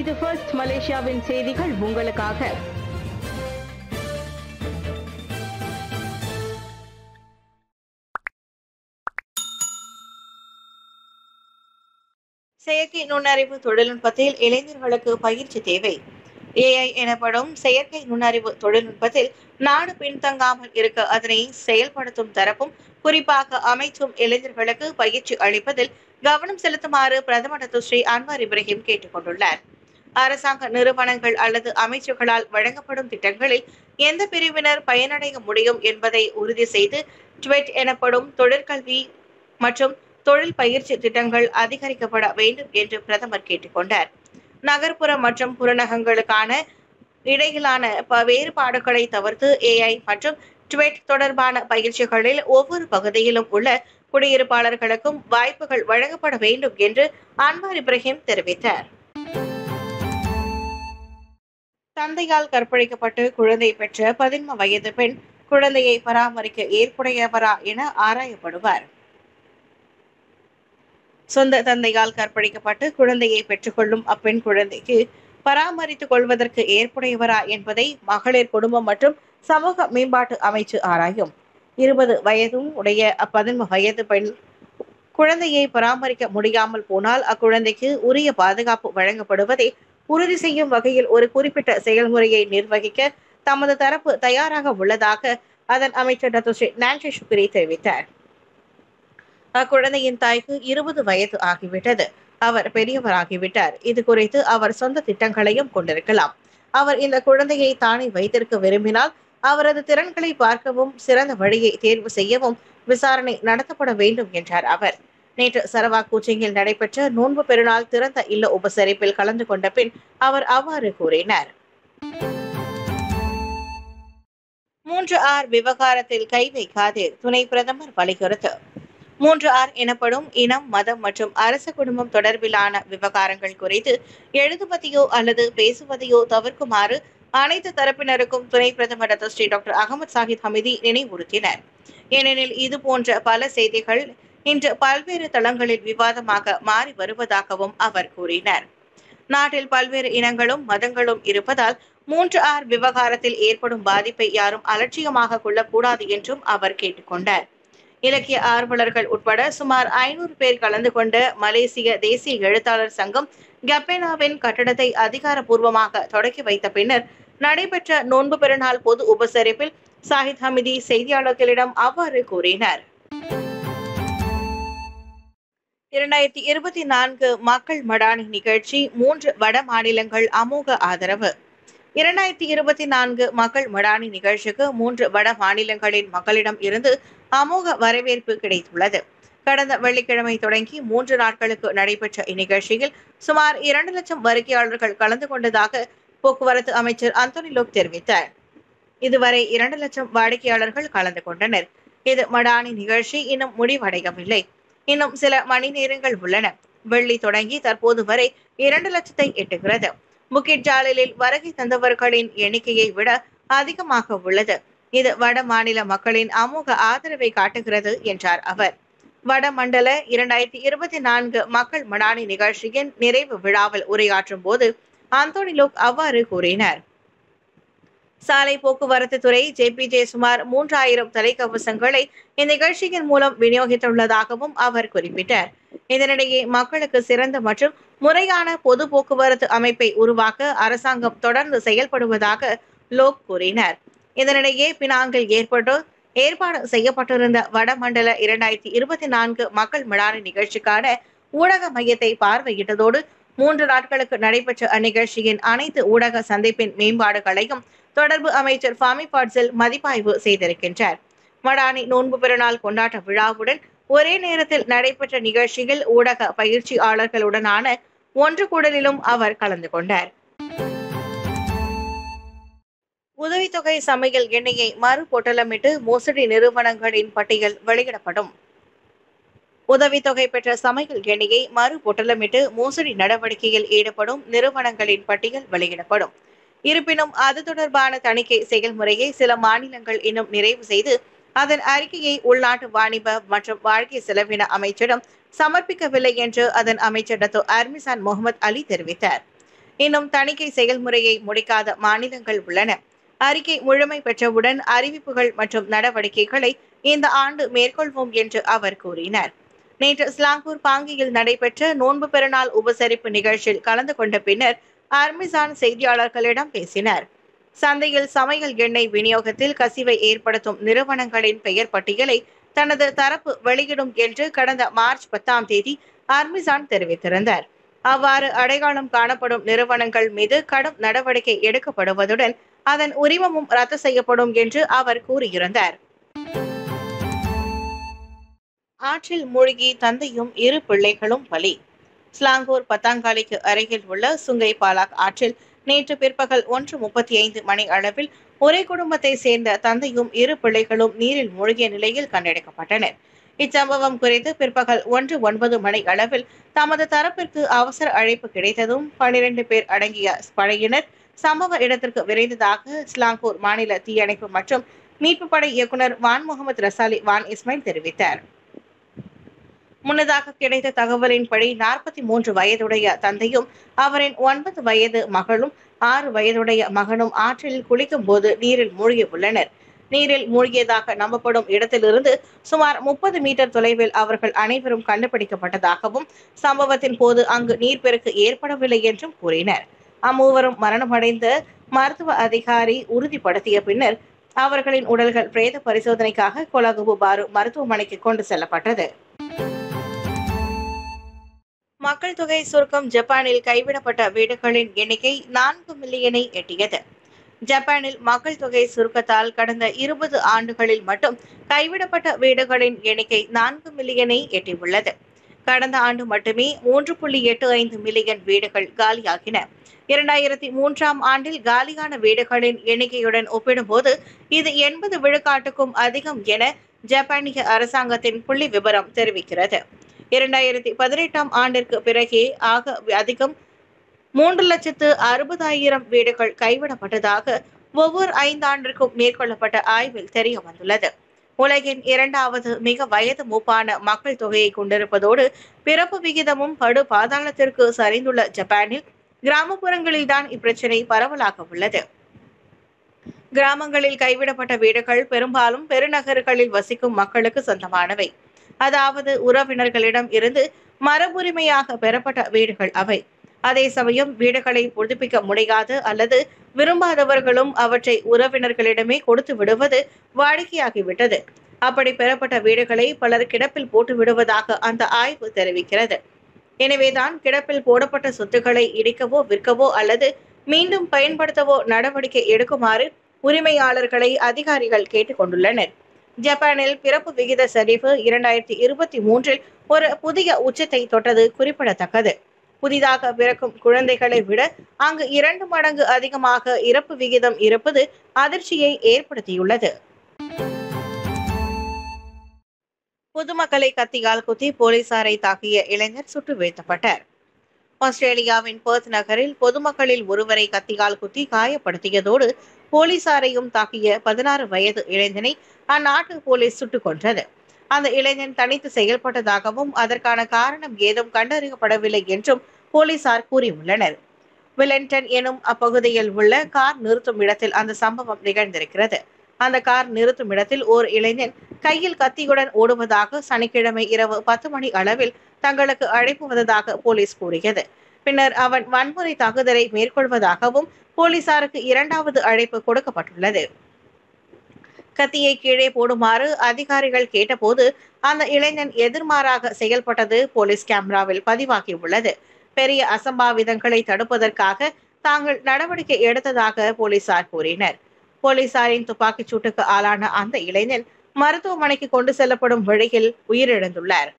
இது ஃபர்ஸ்ட் மலேசியாவின் செய்திகள் உங்களுக்காக செயற்கை நுண்ணறிவு தொழில்நுட்பத்தில் இளைஞர்களுக்கு பயிற்சி தேவை ஏஐ எனப்படும் செயற்கை நுண்ணறிவு தொழில்நுட்பத்தில் நாடு பின்தங்காமல் இருக்க அதனை செயல்படுத்தும் தரப்பும் குறிப்பாக அமைச்சும் இளைஞர்களுக்கு பயிற்சி அளிப்பதில் கவனம் செலுத்துமாறு பிரதமர் டாக்டர் ஸ்ரீ அன்வார் இப்ராஹிம் கேட்டுக் கொண்டுள்ளார் அரசாங்க நிறுவனங்கள் அல்லது அமைச்சுகளால் வழங்கப்படும் திட்டங்களில் எந்த பிரிவினர் பயனடைய முடியும் என்பதை உறுதி செய்து ட்வெட் எனப்படும் தொழிற்கல்வி மற்றும் தொழில் பயிற்சி திட்டங்கள் அதிகரிக்கப்பட வேண்டும் என்று பிரதமர் கேட்டுக்கொண்டார் நகர்ப்புற மற்றும் புறநகங்களுக்கான இடையிலான ப- வேறுபாடுகளை தவிர்த்து ஏஐ மற்றும் ட்வெட் தொடர்பான பயிற்சிகளில் ஒவ்வொரு பகுதியிலும் உள்ள குடியிருப்பாளர்களுக்கும் வாய்ப்புகள் வழங்கப்பட வேண்டும் என்று அன்வார் இப்ராஹிம் தெரிவித்தார் தந்தையால் கற்பழிக்கப்பட்டு குழந்தை பெற்ற பதின்ம வயது பெண் குழந்தையை பராமரிக்க ஏற்புடையவரா என ஆராயப்படுவார் சொந்த தந்தையால் கற்பழிக்கப்பட்டு குழந்தையை பெற்றுக்கொள்ளும் அப்பெண் குழந்தைக்கு பராமரித்துக் கொள்வதற்கு ஏற்புடையவரா என்பதை மகளிர் குடும்பம் மற்றும் சமூக மேம்பாட்டு அமைச்சு ஆராயும் இருபது வயதும் உடைய அப்பதின்ம வயது பெண் குழந்தையை பராமரிக்க முடியாமல் போனால் அக்குழந்தைக்கு உரிய பாதுகாப்பு வழங்கப்படுவதை உறுதி செய்யும் வகையில் ஒரு குறிப்பிட்ட செயல்முறையை நிர்வகிக்க தமது தரப்பு தயாராக உள்ளதாக அதன் அமைச்சர் டாக்டர் ஸ்ரீ நான்சி சுக்ரி தெரிவித்தார் அக்குழந்தையின் தாய்க்கு இருபது வயது ஆகிவிட்டது அவர் பெரியவராகிவிட்டார் இது குறித்து அவர் சொந்த திட்டங்களையும் கொண்டிருக்கலாம் அவர் இந்த குழந்தையை தானே வைத்திருக்க விரும்பினால் அவரது திறன்களை பார்க்கவும் சிறந்த வழியை தேர்வு செய்யவும் விசாரணை நடத்தப்பட வேண்டும் என்றார் அவர் நேற்று சரவாக் கூச்சிங்கில் நடைபெற்ற நோன்பு பெருநாள் திறந்த இல்ல உபசரிப்பில் கலந்து கொண்ட பின் அவர் அவ்வாறு கூறினார் மூன்று ஆர் விவகாரத்தில் கை வைக்காதீர் துணை பிரதமர் வலியுறுத்து மூன்று ஆர் எனப்படும் இனம் மதம் மற்றும் அரச குடும்பம் தொடர்பிலான விவகாரங்கள் குறித்து எழுதுவதையோ அல்லது பேசுவதையோ தவிர்க்குமாறு அனைத்து தரப்பினருக்கும் துணை பிரதமர் doctor Sri doctor Ahmad Zahid Hamidi நினைவுறுத்தினர் ஏனெனில் இது போன்ற பல செய்திகள் இன்று பல்வேறு தளங்களில் விவாதமாக மாறி வருவதாகவும் அவர் கூறினார் நாட்டில் பல்வேறு இனங்களும் மதங்களும் இருப்பதால் மூன்று ஆர் விவகாரத்தில் ஏற்படும் பாதிப்பை யாரும் அலட்சியமாக கொள்ளக்கூடாது என்றும் அவர் கேட்டுக்கொண்டார் இலக்கிய ஆர்வலர்கள் உட்பட சுமார் ஐநூறு பேர் கலந்து கொண்ட மலேசிய தேசிய எழுத்தாளர் சங்கம் கப்பேனாவின் கட்டடத்தை அதிகாரப்பூர்வமாக தொடக்கி வைத்த பின்னர் நடைபெற்ற நோன்பு பெருநாள் பொது உபசரிப்பில் சாஹித் ஹமிதி செய்தியாளர்களிடம் அவ்வாறு கூறினார் இரண்டாயிரத்தி இருபத்தி நான்கு மக்கள் மடானி நிகழ்ச்சி மூன்று வட மாநிலங்கள் அமோக ஆதரவு இரண்டாயிரத்தி இருபத்தி நான்கு மக்கள் மடானி நிகழ்ச்சிக்கு மூன்று வட மாநிலங்களின் மக்களிடம் இருந்து அமோக வரவேற்பு கிடைத்துள்ளது கடந்த வெள்ளிக்கிழமை தொடங்கி மூன்று நாட்களுக்கு நடைபெற்ற இந்நிகழ்ச்சியில் சுமார் இரண்டு லட்சம் வருகையாளர்கள் கலந்து கொண்டதாக போக்குவரத்து அமைச்சர் அந்தோனி லோக் தெரிவித்தார் இதுவரை இரண்டு லட்சம் வாடிக்கையாளர்கள் கலந்து கொண்டனர் இது மடானி நிகழ்ச்சி இன்னும் முடிவடையவில்லை இன்னும் சில மணி நேரங்கள் உள்ளன வெள்ளி தொடங்கி தற்போது வரை இரண்டு லட்சத்தை எட்டுகிறது புக்கிட் ஜாலிலில் வருகை தந்தவர்களின் எண்ணிக்கையை விட அதிகமாக உள்ளது இது வட மாநில மக்களின் அமோக ஆதரவை காட்டுகிறது என்றார் அவர் வடமண்டல இரண்டாயிரத்தி இருபத்தி நான்கு மக்கள் மடானி நிகழ்ச்சியின் நிறைவு விழாவில் உரையாற்றும் போது அந்தோனி லோக் அவ்வாறு கூறினார் சாலை போக்குவரத்து துறை ஜேபிஜே சுமார் மூன்றாயிரம் தலைக்கவசங்களை இந்நிகழ்ச்சியின் மூலம் விநியோகித்துள்ளதாகவும் அவர் குறிப்பிட்டார் இதனிடையே மக்களுக்கு சிறந்த மற்றும் முறையான பொது போக்குவரத்து அமைப்பை உருவாக்க அரசாங்கம் தொடர்ந்து செயல்படுவதாக லோக் கூறினார் இதனிடையே பினாங்கில் ஏற்பட்டு ஏற்பாடு செய்யப்பட்டிருந்த வடமண்டல இரண்டாயிரத்தி இருபத்தி நான்கு மக்கள் மடானி நிகழ்ச்சிக்கான ஊடக மையத்தை பார்வையிட்டதோடு மூன்று நாட்களுக்கு நடைபெற்ற அந்நிகழ்ச்சியின் அனைத்து ஊடக சந்திப்பின் மேம்பாடுகளையும் தொடர்பு அமைச்சர் ஃபாமி பாட்சல் மதிப்பாய்வு செய்திருக்கின்றார் மடானி நோன்பு பெருநாள் கொண்டாட்ட விழாவுடன் ஒரே நேரத்தில் நடைபெற்ற நிகழ்ச்சியில் ஊடக பயிற்சியாளர்களுடனான ஒன்று கூடலிலும் அவர் கலந்து கொண்டார் உதவித்தொகை சமையல் எண்ணெயை மறு பொட்டலமிட்டு மோசடி நிறுவனங்களின் பட்டியல் வெளியிடப்படும் உதவித்தொகை பெற்ற சமையல் எண்ணெயை மறு பொட்டலமிட்டு மோசடி நடவடிக்கையில் ஈடுபடும் நிறுவனங்களின் பட்டியல் வெளியிடப்படும் இருப்பினும் அது தொடர்பான தணிக்கை செயல்முறையை சில மாநிலங்கள் இன்னும் நிறைவு செய்து அதன் அறிக்கையை உள்நாட்டு வாணிப மற்றும் வாழ்க்கை செலவின அமைச்சிடம் சமர்ப்பிக்கவில்லை என்று அதன் அமைச்சர் டத்தோ அர்மிசான் முகமது அலி தெரிவித்தார் இன்னும் தணிக்கை செயல்முறையை முடிக்காத மாநிலங்கள் உள்ளன அறிக்கை முழுமை பெற்றவுடன் அறிவிப்புகள் மற்றும் நடவடிக்கைகளை இந்த ஆண்டு மேற்கொள்வோம் என்று அவர் கூறினார் நேற்று ஸ்லாங்கூர் பாங்கியில் நடைபெற்ற நோன்பு பெருநாள் உபசரிப்பு நிகழ்ச்சியில் கலந்து கொண்ட பின்னர் அர்மிசான் செய்தியாளர்களிடம் பேசினார் சந்தையில் சமையல் எண்ணெய் விநியோகத்தில் கசிவை ஏற்படுத்தும் நிறுவனங்களின் பெயர் பட்டியலை தனது தரப்பு வெளியிடும் என்று கடந்த மார்ச் பத்தாம் தேதி அர்மிசான் தெரிவித்திருந்தார் அவ்வாறு அடையாளம் காணப்படும் நிறுவனங்கள் மீது கடும் நடவடிக்கை எடுக்கப்படுவதுடன் அதன் உரிமமும் ரத்து செய்யப்படும் என்று அவர் கூறியிருந்தார் ஆற்றில் மூழ்கி தந்தையும் இரு பிள்ளைகளும் பலி ஸ்லாங்கூர் பத்தாங்காலிக்கு அருகில் உள்ள சுங்கை பாலாக் ஆற்றில் நேற்று பிற்பகல் ஒன்று முப்பத்தி ஐந்து மணி அளவில் ஒரே குடும்பத்தை சேர்ந்த தந்தையும் இரு பிள்ளைகளும் நீரில் மூழ்கிய நிலையில் கண்டெடுக்கப்பட்டனர் இச்சம்பவம் குறித்து பிற்பகல் ஒன்று ஒன்பது மணி அளவில் தமது தரப்பிற்கு அவசர அழைப்பு கிடைத்ததும் பனிரெண்டு பேர் அடங்கிய படையினர் சம்பவ இடத்திற்கு விரைந்ததாக ஸ்லாங்கூர் மாநில தீயணைப்பு மற்றும் மீட்பு படை இயக்குனர் வான் முகமது ரசாலி வான் இஸ்மாயில் தெரிவித்தார் முன்னதாக கிடைத்த தகவலின்படி நாற்பத்தி மூன்று வயதுடைய தந்தையும் அவரின் ஒன்பது வயது மகளும் ஆறு வயதுடைய மகனும் ஆற்றில் குளிக்கும் போது நீரில் மூழ்கி உள்ளனர் நீரில் மூழ்கியதாக நம்பப்படும் இடத்திலிருந்து சுமார் முப்பது மீட்டர் தொலைவில் அவர்கள் அனைவரும் கண்டுபிடிக்கப்பட்டதாகவும் சம்பவத்தின் போது அங்கு நீர்ப்பெருக்கு ஏற்படவில்லை என்றும் கூறினர் அம்மூவரும் மரணமடைந்த மருத்துவ அதிகாரி உறுதிப்படுத்திய பின்னர் அவர்களின் உடல்கள் பிரேத பரிசோதனைக்காக கொலகுபு பாரு மருத்துவமனைக்கு கொண்டு செல்லப்பட்டது மக்கள் தொகை சுருக்கம் ஜப்பானில் கைவிடப்பட்ட வீடுகளின் எண்ணிக்கை நான்கு மில்லியனை எட்டியது ஜப்பானில் மக்கள் தொகை சுருக்கத்தால் கடந்த இருபது ஆண்டுகளில் மட்டும் கைவிடப்பட்ட வீடுகளின் எண்ணிக்கை நான்கு மில்லியனை எட்டியுள்ளது கடந்த ஆண்டு மட்டுமே மூன்று புள்ளி எட்டு ஐந்து மில்லியன் வீடுகள் காலியாகின இரண்டாயிரத்தி மூன்றாம் ஆண்டில் காலியான வீடுகளின் எண்ணிக்கையுடன் ஒப்பிடும்போது இது எண்பது விழுக்காட்டுக்கும் அதிகம் என ஜப்பானிய அரசாங்கத்தின் புள்ளி விவரம் தெரிவிக்கிறது இரண்டாயிரத்தி பதினெட்டாம் ஆண்டிற்கு பிறகே ஆக அதிகம் மூன்று லட்சத்து அறுபதாயிரம் வீடுகள் கைவிடப்பட்டதாக ஒவ்வொரு ஐந்தாண்டிற்கும் மேற்கொள்ளப்பட்ட ஆய்வில் தெரிய வந்துள்ளது உலகின் இரண்டாவது மிக வயது மூப்பான மக்கள் தொகையை கொண்டிருப்பதோடு பிறப்பு விகிதமும் படு பாதாளத்திற்கு சரிந்துள்ள ஜப்பானில் கிராமப்புறங்களில்தான் இப்பிரச்சினை பரவலாக உள்ளது கிராமங்களில் கைவிடப்பட்ட வீடுகள் பெரும்பாலும் பெருநகர்களில் வசிக்கும் மக்களுக்கு சொந்தமானவை அதாவது உறவினர்களிடம் இருந்து மரபுரிமையாக பெறப்பட்ட வீடுகள் அவை அதே சமயம் வீடுகளை புதுப்பிக்க முடியாது அல்லது விரும்பாதவர்களும் அவற்றை உறவினர்களிடமே கொடுத்து விடுவது வாடிக்கையாகிவிட்டது அப்படி பெறப்பட்ட வீடுகளை பலர் கிடப்பில் போட்டு விடுவதாக அந்த ஆய்வு தெரிவிக்கிறது எனவேதான் கிடப்பில் போடப்பட்ட சொத்துக்களை இடிக்கவோ விற்கவோ அல்லது மீண்டும் பயன்படுத்தவோ நடவடிக்கை எடுக்குமாறு உரிமையாளர்களை அதிகாரிகள் கேட்டுக்கொண்டுள்ளனர் ஜப்பானில் பிறப்பு விகித சரிவு இரண்டாயிரத்தி இருபத்தி மூன்றில் ஒரு புதிய உச்சத்தை தொட்டது குறிப்பிடத்தக்கது புதிதாக பிறக்கும் குழந்தைகளை விட அங்கு இரண்டு மடங்கு அதிகமாக இறப்பு விகிதம் இருப்பது அதிர்ச்சியை ஏற்படுத்தியுள்ளது பொதுமக்களை கத்தியால் குத்தி போலீசாரை தாக்கிய இளைஞர் சுட்டு வீழ்த்தப்பட்டார் ஆஸ்திரேலியாவின் பெர்த் நகரில் பொதுமக்களில் ஒருவரை கத்தியால் குத்தி காயப்படுத்தியதோடு போலீசாரையும் தாக்கிய பதினாறு வயது இளைஞனை அந்நாட்டு போலீஸ் சுட்டுக் கொன்றது அந்த இளைஞன் தனித்து செயல்பட்டதாகவும் அதற்கான காரணம் ஏதும் கண்டறியப்படவில்லை என்றும் போலீசார் கூறியுள்ளனர் வில்லன்டன் எனும் அப்பகுதியில் உள்ள கார் நிறுத்தும் இடத்தில் அந்த சம்பவம் நிகழ்ந்திருக்கிறது அந்த கார் நிறுத்தும் இடத்தில் ஓர் இளைஞன் கையில் கத்தியுடன் ஓடுவதாக சனிக்கிழமை இரவு பத்து மணி அளவில் தங்களுக்கு அழைப்பு வந்ததாக போலீஸ் கூறியது பின்னர் அவன் வன்முறை தாக்குதலை மேற்கொள்வதாகவும் போலீசாருக்கு இரண்டாவது அழைப்பு கொடுக்கப்பட்டுள்ளது கத்தியை கீழே போடுமாறு அதிகாரிகள் கேட்டபோது அந்த இளைஞன் எதிர்மாறாக செயல்பட்டது போலீஸ் கேமராவில் பதிவாகியுள்ளது பெரிய அசம்பாவிதங்களை தடுப்பதற்காக தாங்கள் நடவடிக்கை எடுத்ததாக போலீசார் கூறினர் போலீசாரின் துப்பாக்கிச் சூட்டுக்கு ஆளான அந்த இளைஞன் மருத்துவமனைக்கு கொண்டு செல்லப்படும் வழியில் உயிரிழந்துள்ளார்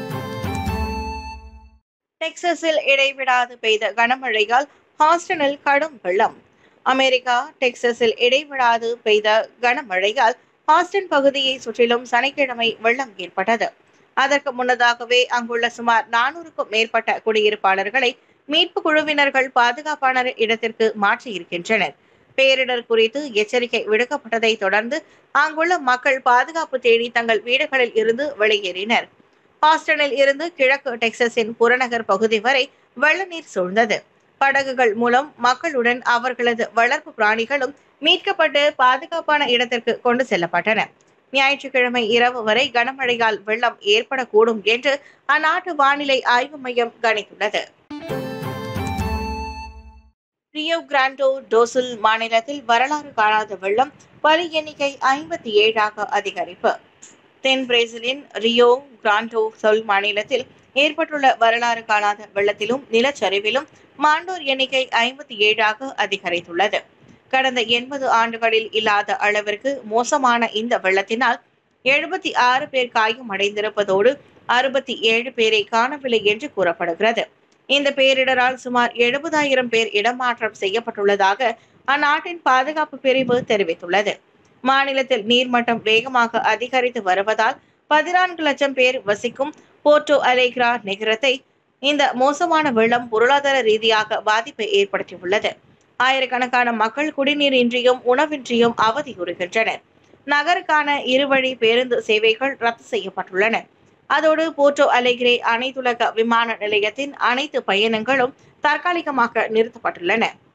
டெக்சாஸில் இடைவிடாது பெய்த கனமழையால் ஹாஸ்டனில் கடும் வெள்ளம் அமெரிக்கா டெக்சாஸில் இடைவிடாது பெய்த கனமழையால் ஹாஸ்டன் பகுதியை சுற்றிலும் சனிக்கிழமை வெள்ளம் ஏற்பட்டது அதற்கு முன்னதாகவே அங்குள்ள சுமார் நானூறுக்கும் மேற்பட்ட குடியிருப்பாளர்களை மீட்பு குழுவினர்கள் பாதுகாப்பான இடத்திற்கு மாற்றியிருக்கின்றனர் பேரிடர் குறித்து எச்சரிக்கை விடுக்கப்பட்டதை தொடர்ந்து அங்குள்ள மக்கள் பாதுகாப்பு தேடி தங்கள் வீடுகளில் இருந்து வெளியேறினர் ஹாஸ்டனில் இருந்து கிழக்கு டெக்சஸின் புறநகர் பகுதி வரை வெள்ள நீர் சூழ்ந்தது படகுகள் மூலம் மக்களுடன் அவர்களது வளர்ப்பு பிராணிகளும் மீட்கப்பட்டு பாதுகாப்பான இடத்திற்கு கொண்டு செல்லப்பட்டன ஞாயிற்றுக்கிழமை இரவு வரை கனமழையால் வெள்ளம் ஏற்படக்கூடும் என்று அந்நாட்டு வானிலை ஆய்வு மையம் கணித்துள்ளது ரியோ கிராண்டோ டோசில் மாநிலத்தில் வரலாறு காணாத வெள்ளம் பலி எண்ணிக்கை ஐம்பத்தி ஏழாக அதிகரிப்பு தென் பிரேசிலின் ரியோ கிராண்டோ சொல் மாநிலத்தில் ஏற்பட்டுள்ள வரலாறு காணாத வெள்ளத்திலும் நிலச்சரிவிலும் மாண்டோர் எண்ணிக்கை ஐம்பத்தி ஏழாக அதிகரித்துள்ளது கடந்த எண்பது ஆண்டுகளில் இல்லாத அளவிற்கு மோசமான இந்த வெள்ளத்தினால் எழுபத்தி ஆறு பேர் காயமடைந்திருப்பதோடு அறுபத்தி ஏழு பேரை காணவில்லை என்று கூறப்படுகிறது இந்த பேரிடரால் சுமார் எழுபதாயிரம் பேர் இடமாற்றம் செய்யப்பட்டுள்ளதாக அந்நாட்டின் பாதுகாப்பு பிரிவு தெரிவித்துள்ளது மாநிலத்தில் நீர்மட்டம் வேகமாக அதிகரித்து வருவதால் பதினான்கு லட்சம் பேர் வசிக்கும் போர்ட்டோ அலேக்ரா நகரத்தை இந்த மோசமான வெள்ளம் பொருளாதார ரீதியாக பாதிப்பை ஏற்படுத்தியுள்ளது ஆயிரக்கணக்கான மக்கள் குடிநீரின்றியும் உணவின்றியும் அவதியுறுகின்றனர் நகருக்கான இருவழி பேருந்து சேவைகள் ரத்து செய்யப்பட்டுள்ளன அதோடு போர்ட்டோ அலேக்ரே அனைத்துலக விமான நிலையத்தின் அனைத்து பயணங்களும் தற்காலிகமாக நிறுத்தப்பட்டுள்ளன